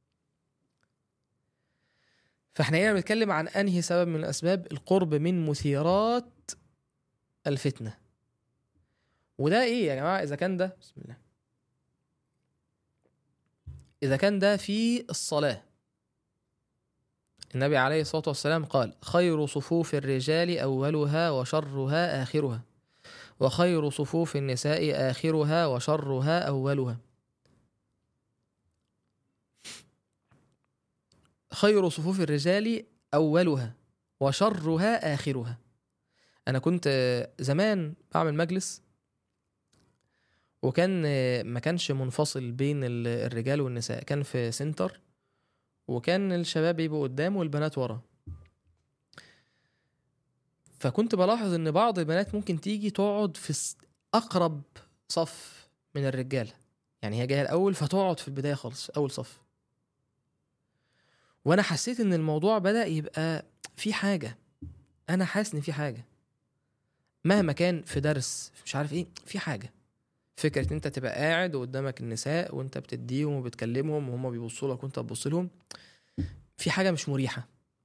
فاحنا هنا بنتكلم عن أنهي سبب من الأسباب القرب من مثيرات الفتنة وده إيه يا جماعة إذا كان ده بسم الله إذا كان ده في الصلاة النبي عليه الصلاة والسلام قال خير صفوف الرجال أولها وشرها آخرها وخير صفوف النساء آخرها وشرها أولها خير صفوف الرجال أولها وشرها آخرها أنا كنت زمان بعمل مجلس وكان ما كانش منفصل بين الرجال والنساء كان في سنتر وكان الشباب يبقوا قدام والبنات ورا فكنت بلاحظ ان بعض البنات ممكن تيجي تقعد في س- اقرب صف من الرجاله يعني هي جايه الاول فتقعد في البدايه خالص اول صف وانا حسيت ان الموضوع بدا يبقى في حاجه انا حاسس ان في حاجه مهما كان في درس مش عارف ايه في حاجه فكره ان انت تبقى قاعد وقدامك النساء وانت بتديهم وبتكلمهم وهم بيبصوا لك وانت بتبص لهم في حاجه مش مريحه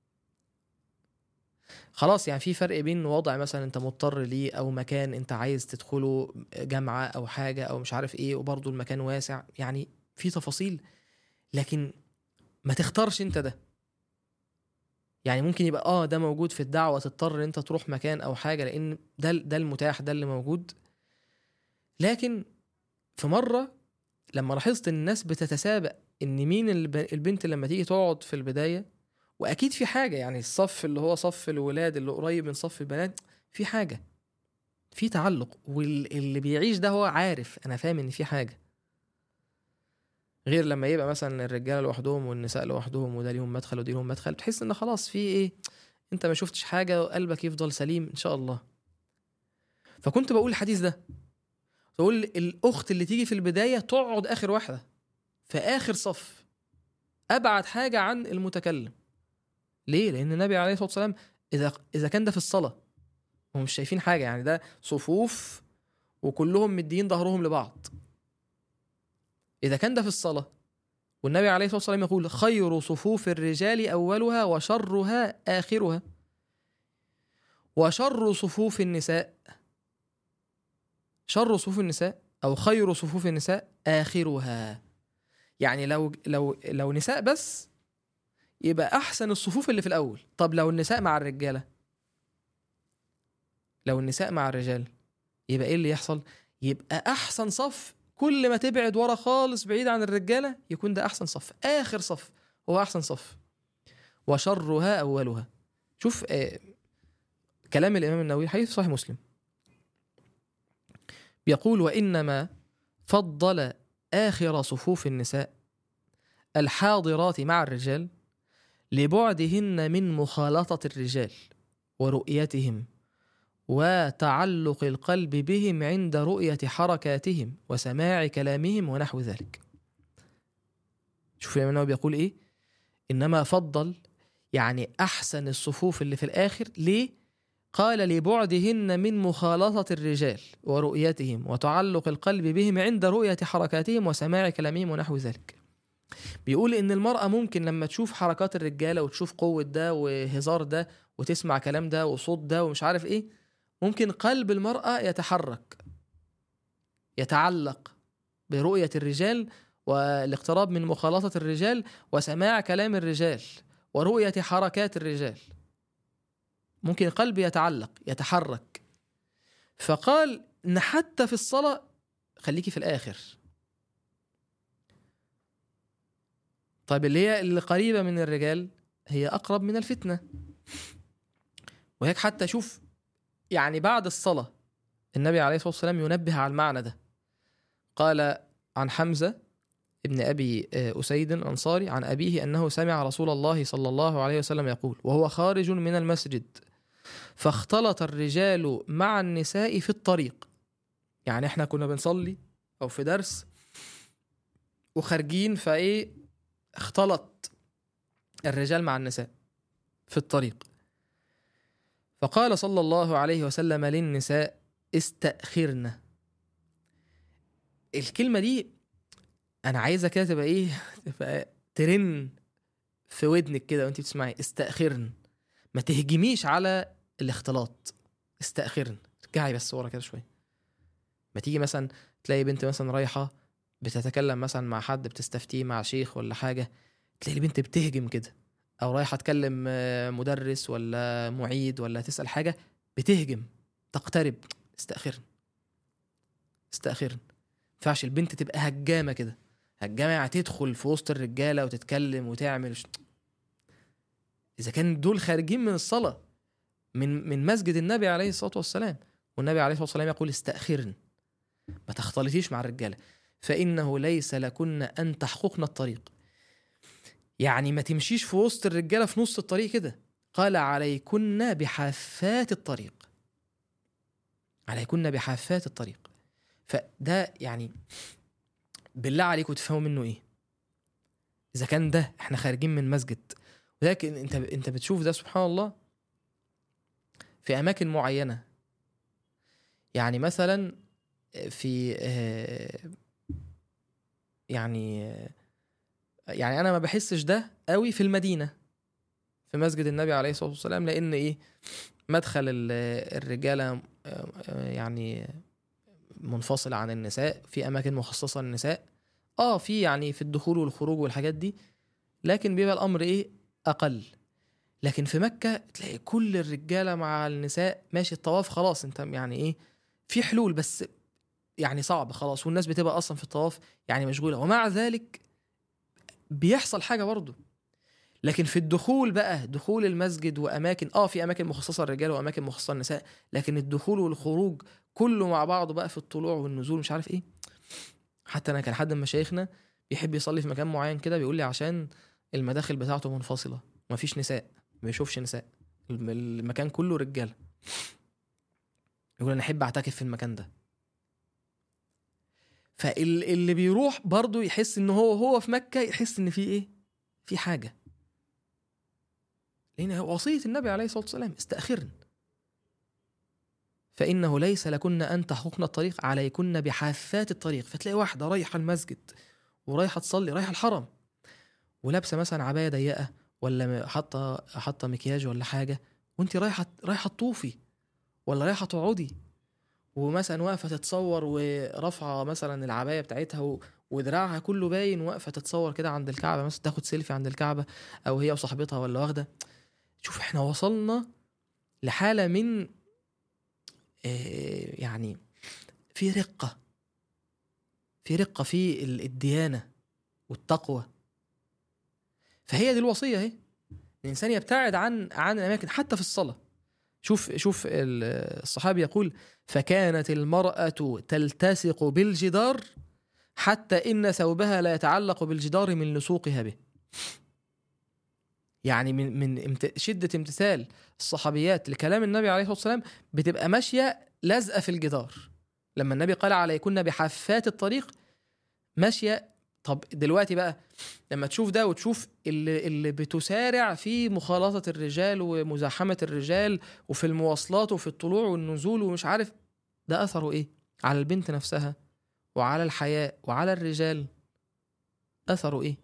خلاص يعني في فرق بين وضع مثلا انت مضطر ليه او مكان انت عايز تدخله جامعه او حاجه او مش عارف ايه وبرضه المكان واسع يعني في تفاصيل لكن ما تختارش انت ده يعني ممكن يبقى اه ده موجود في الدعوه تضطر ان انت تروح مكان او حاجه لان ده ده المتاح ده اللي موجود لكن في مره لما لاحظت ان الناس بتتسابق ان مين الب- البنت لما تيجي تقعد في البدايه واكيد في حاجه يعني الصف اللي هو صف الولاد اللي قريب من صف البنات في حاجه في تعلق واللي بيعيش ده هو عارف انا فاهم ان في حاجه غير لما يبقى مثلا الرجاله لوحدهم والنساء لوحدهم وده ليهم مدخل ودي ليهم مدخل بتحس ان خلاص في ايه انت ما شفتش حاجه وقلبك يفضل سليم ان شاء الله فكنت بقول الحديث ده تقول الاخت اللي تيجي في البدايه تقعد اخر واحده في اخر صف ابعد حاجه عن المتكلم ليه لان النبي عليه الصلاه والسلام اذا اذا كان ده في الصلاه هم مش شايفين حاجه يعني ده صفوف وكلهم مدين ظهرهم لبعض اذا كان ده في الصلاه والنبي عليه الصلاه والسلام يقول خير صفوف الرجال اولها وشرها اخرها وشر صفوف النساء شر صفوف النساء او خير صفوف النساء اخرها يعني لو لو لو نساء بس يبقى احسن الصفوف اللي في الاول طب لو النساء مع الرجاله لو النساء مع الرجال يبقى ايه اللي يحصل يبقى احسن صف كل ما تبعد ورا خالص بعيد عن الرجاله يكون ده احسن صف اخر صف هو احسن صف وشرها اولها شوف آه كلام الامام النووي حديث صحيح مسلم بيقول وانما فضل اخر صفوف النساء الحاضرات مع الرجال لبعدهن من مخالطه الرجال ورؤيتهم وتعلق القلب بهم عند رؤيه حركاتهم وسماع كلامهم ونحو ذلك شوف الامام النووي بيقول ايه انما فضل يعني احسن الصفوف اللي في الاخر ليه قال لبعدهن من مخالطة الرجال ورؤيتهم وتعلق القلب بهم عند رؤية حركاتهم وسماع كلامهم ونحو ذلك بيقول إن المرأة ممكن لما تشوف حركات الرجالة وتشوف قوة ده وهزار ده وتسمع كلام ده وصوت ده ومش عارف إيه ممكن قلب المرأة يتحرك يتعلق برؤية الرجال والاقتراب من مخالطة الرجال وسماع كلام الرجال ورؤية حركات الرجال ممكن قلبي يتعلق يتحرك فقال ان حتى في الصلاه خليكي في الاخر طيب اللي هي اللي قريبه من الرجال هي اقرب من الفتنه وهيك حتى شوف يعني بعد الصلاه النبي عليه الصلاه والسلام ينبه على المعنى ده قال عن حمزه ابن ابي اسيد الانصاري عن ابيه انه سمع رسول الله صلى الله عليه وسلم يقول وهو خارج من المسجد فاختلط الرجال مع النساء في الطريق يعني احنا كنا بنصلي او في درس وخارجين فايه اختلط الرجال مع النساء في الطريق فقال صلى الله عليه وسلم للنساء استأخرن الكلمة دي أنا عايزة كده تبقى إيه تبقى ترن في ودنك كده وأنت بتسمعي استأخرن ما تهجميش على الاختلاط استأخرن ارجعي بس ورا كده شويه ما تيجي مثلا تلاقي بنت مثلا رايحه بتتكلم مثلا مع حد بتستفتيه مع شيخ ولا حاجه تلاقي البنت بتهجم كده او رايحه تكلم مدرس ولا معيد ولا تسال حاجه بتهجم تقترب استأخرن استأخرن ما ينفعش البنت تبقى هجامه كده هجامه يعني تدخل في وسط الرجاله وتتكلم وتعمل وش... اذا كان دول خارجين من الصلاه من من مسجد النبي عليه الصلاه والسلام والنبي عليه الصلاه والسلام يقول استأخرن ما تختلطيش مع الرجاله فانه ليس لكن ان تحققن الطريق يعني ما تمشيش في وسط الرجاله في نص الطريق كده قال عليكن بحافات الطريق عليكن بحافات الطريق فده يعني بالله عليكم تفهموا منه ايه اذا كان ده احنا خارجين من مسجد ولكن انت انت بتشوف ده سبحان الله في اماكن معينه يعني مثلا في آه، يعني آه، يعني انا ما بحسش ده قوي في المدينه في مسجد النبي عليه الصلاه والسلام لان ايه مدخل ال- الرجاله آه، يعني منفصل عن النساء في اماكن مخصصه للنساء اه في يعني في الدخول والخروج والحاجات دي لكن بيبقى الامر ايه اقل لكن في مكه تلاقي كل الرجاله مع النساء ماشي الطواف خلاص انت يعني ايه في حلول بس يعني صعب خلاص والناس بتبقى اصلا في الطواف يعني مشغوله ومع ذلك بيحصل حاجه برضه لكن في الدخول بقى دخول المسجد واماكن اه في اماكن مخصصه للرجال واماكن مخصصه للنساء لكن الدخول والخروج كله مع بعضه بقى في الطلوع والنزول مش عارف ايه حتى انا كان حد من مشايخنا بيحب يصلي في مكان معين كده بيقول لي عشان المداخل بتاعته منفصله مفيش نساء ما بيشوفش نساء الم- المكان كله رجاله يقول انا احب اعتكف في المكان ده فاللي بيروح برضه يحس ان هو هو في مكه يحس ان في ايه في حاجه لان وصيه النبي عليه الصلاه والسلام استاخرن فانه ليس لكن ان تحققن الطريق عليكن بحافات الطريق فتلاقي واحده رايحه المسجد ورايحه تصلي رايحه الحرم ولابسه مثلا عبايه ضيقه ولا م- حاطه حاطه مكياج ولا حاجه وانت رايحه رايحه تطوفي ولا رايحه تقعدي ومثلا واقفه تتصور ورافعه مثلا العبايه بتاعتها و... ودراعها كله باين واقفه تتصور كده عند الكعبه مثلا تاخد سيلفي عند الكعبه او هي وصاحبتها ولا واخده شوف احنا وصلنا لحاله من آه، يعني في رقه في رقه في ال- الديانه والتقوى فهي دي الوصيه اهي الانسان يبتعد عن عن الاماكن حتى في الصلاه شوف شوف ال- الصحابي يقول فكانت المراه تلتصق بالجدار حتى ان ثوبها لا يتعلق بالجدار من لصوقها به يعني من من امت- شده امتثال الصحابيات لكلام النبي عليه الصلاه والسلام بتبقى ماشيه لازقه في الجدار لما النبي قال عليكن بحافات الطريق ماشيه طب دلوقتي بقى لما تشوف ده وتشوف اللي اللي بتسارع في مخالطه الرجال ومزاحمه الرجال وفي المواصلات وفي الطلوع والنزول ومش عارف ده اثره ايه على البنت نفسها وعلى الحياء وعلى الرجال اثره ايه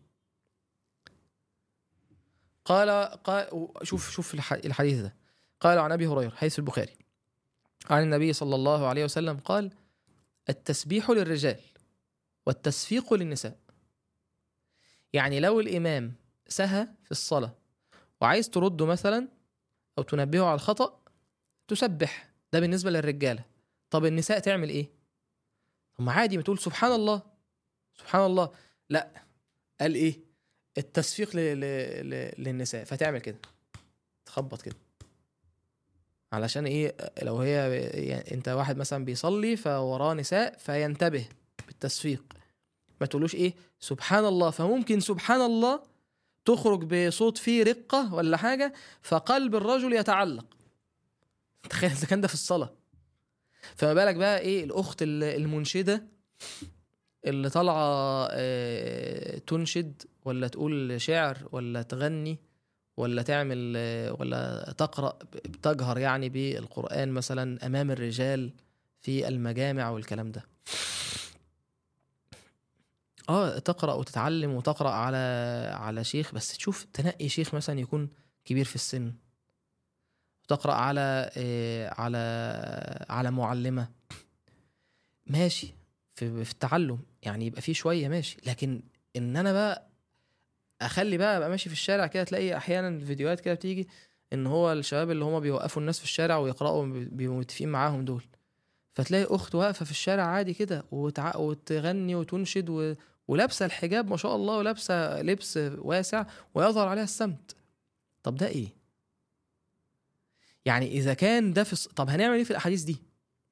قال قال شوف شوف الح- الحديث ده قال عن ابي هريره حديث البخاري عن النبي صلى الله عليه وسلم قال التسبيح للرجال والتصفيق للنساء يعني لو الامام سهى في الصلاه وعايز ترده مثلا او تنبهه على الخطا تسبح ده بالنسبه للرجاله طب النساء تعمل ايه طب ما عادي ما تقول سبحان الله سبحان الله لا قال ايه التصفيق ل... ل... ل... للنساء فتعمل كده تخبط كده علشان ايه لو هي يعني انت واحد مثلا بيصلي فوراه نساء فينتبه بالتصفيق ما تقولوش ايه سبحان الله فممكن سبحان الله تخرج بصوت فيه رقة ولا حاجة فقلب الرجل يتعلق تخيل اذا كان ده في الصلاة فما بالك بقى ايه الاخت ال- المنشدة اللي طالعة آه، تنشد ولا تقول شعر ولا تغني ولا تعمل آه، ولا تقرأ ب- تجهر يعني بالقرآن مثلا أمام الرجال في المجامع والكلام ده اه تقرأ وتتعلم وتقرأ على على شيخ بس تشوف تنقي شيخ مثلا يكون كبير في السن تقرأ على آه، على على معلمة ماشي في في التعلم يعني يبقى فيه شوية ماشي لكن ان انا بقى اخلي بقى ابقى ماشي في الشارع كده تلاقي احيانا فيديوهات كده بتيجي ان هو الشباب اللي هما بيوقفوا الناس في الشارع ويقرأوا بيبقوا متفقين معاهم دول فتلاقي اخت واقفه في الشارع عادي كده وتع... وتغني وتنشد و... ولابسه الحجاب ما شاء الله ولابسه لبس واسع ويظهر عليها السمت طب ده ايه يعني اذا كان ده في الص... طب هنعمل ايه في الاحاديث دي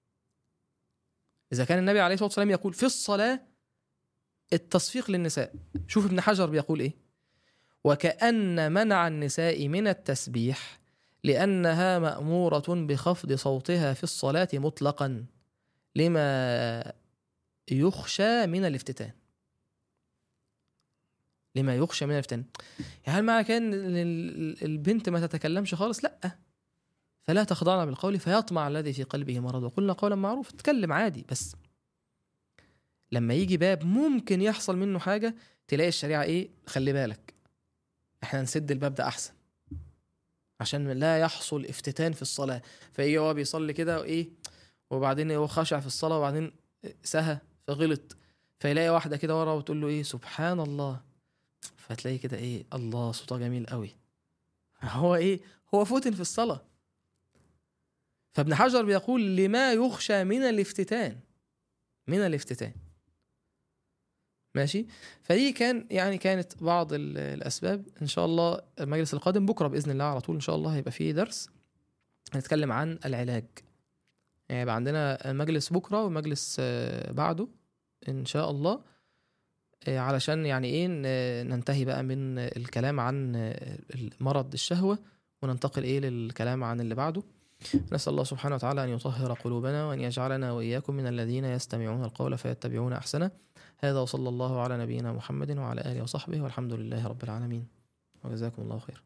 اذا كان النبي عليه الصلاه والسلام يقول في الصلاه التصفيق للنساء شوف ابن حجر بيقول ايه وكأن منع النساء من التسبيح لأنها مأمورة بخفض صوتها في الصلاة مطلقا لما يخشى من الافتتان لما يخشى من الافتتان يعني هل معنى كان إن ال- البنت ما تتكلمش خالص لا فلا تخضعن بالقول فيطمع الذي في قلبه مرض وقلنا قولا معروفا تتكلم عادي بس لما يجي باب ممكن يحصل منه حاجة تلاقي الشريعة ايه خلي بالك احنا نسد الباب ده احسن عشان لا يحصل افتتان في الصلاة فيجي هو بيصلي كده وايه وبعدين هو خاشع في الصلاة وبعدين سهى فغلط فيلاقي واحدة كده ورا وتقول له ايه سبحان الله فتلاقي كده ايه الله صوتها جميل قوي هو ايه هو فوتن في الصلاة فابن حجر بيقول لما يخشى من الافتتان من الافتتان ماشي فدي كان يعني كانت بعض ال- الاسباب ان شاء الله المجلس القادم بكره باذن الله على طول ان شاء الله هيبقى فيه درس هنتكلم عن العلاج يعني يبقى عندنا مجلس بكره ومجلس آه، بعده ان شاء الله آه، علشان يعني ايه ن- ننتهي بقى من الكلام عن آه، مرض الشهوه وننتقل ايه للكلام عن اللي بعده نسأل الله سبحانه وتعالى أن يطهر قلوبنا وأن يجعلنا وإياكم من الذين يستمعون القول فيتبعون أحسنه هذا وصلى الله على نبينا محمد وعلى آله وصحبه والحمد لله رب العالمين وجزاكم الله خير